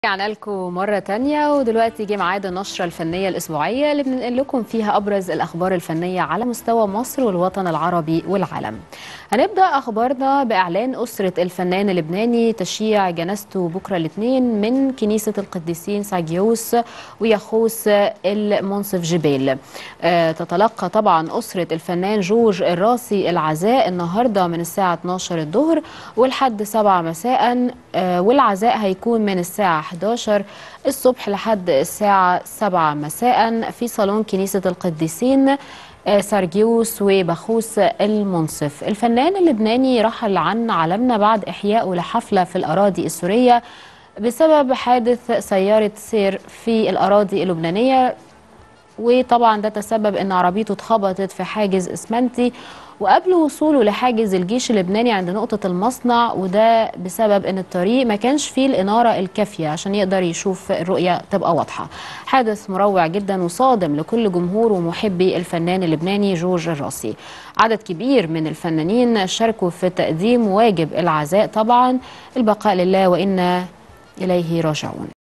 رجعنا لكم مرة تانية ودلوقتي جه ميعاد النشرة الفنية الأسبوعية اللي بننقل لكم فيها أبرز الأخبار الفنية على مستوى مصر والوطن العربي والعالم. هنبدأ أخبارنا بإعلان أسرة الفنان اللبناني تشييع جنازته بكرة الاثنين من كنيسة القديسين ساجيوس ويخوس المنصف جبال. آه، تتلقى طبعا أسرة الفنان جورج الراسي العزاء النهاردة من الساعة 12 الظهر ولحد 7 مساء آه، والعزاء هيكون من الساعة 11 الصبح لحد الساعة 7 مساء في صالون كنيسة القديسين آه، سارجيوس وبخوس المنصف الفنان اللبناني رحل عن عالمنا بعد إحيائه لحفلة في الأراضي السورية بسبب حادث سيارة سير في الأراضي اللبنانية وطبعا ده تسبب ان عربيته اتخبطت في حاجز اسمنتي وقبل وصوله لحاجز الجيش اللبناني عند نقطة المصنع وده بسبب ان الطريق ما كانش فيه الإنارة الكافية عشان يقدر يشوف الرؤية تبقى واضحة حادث مروع جدا وصادم لكل جمهور ومحبي الفنان اللبناني جورج الراسي عدد كبير من الفنانين شاركوا في تقديم واجب العزاء طبعا البقاء لله وإنا إليه راجعون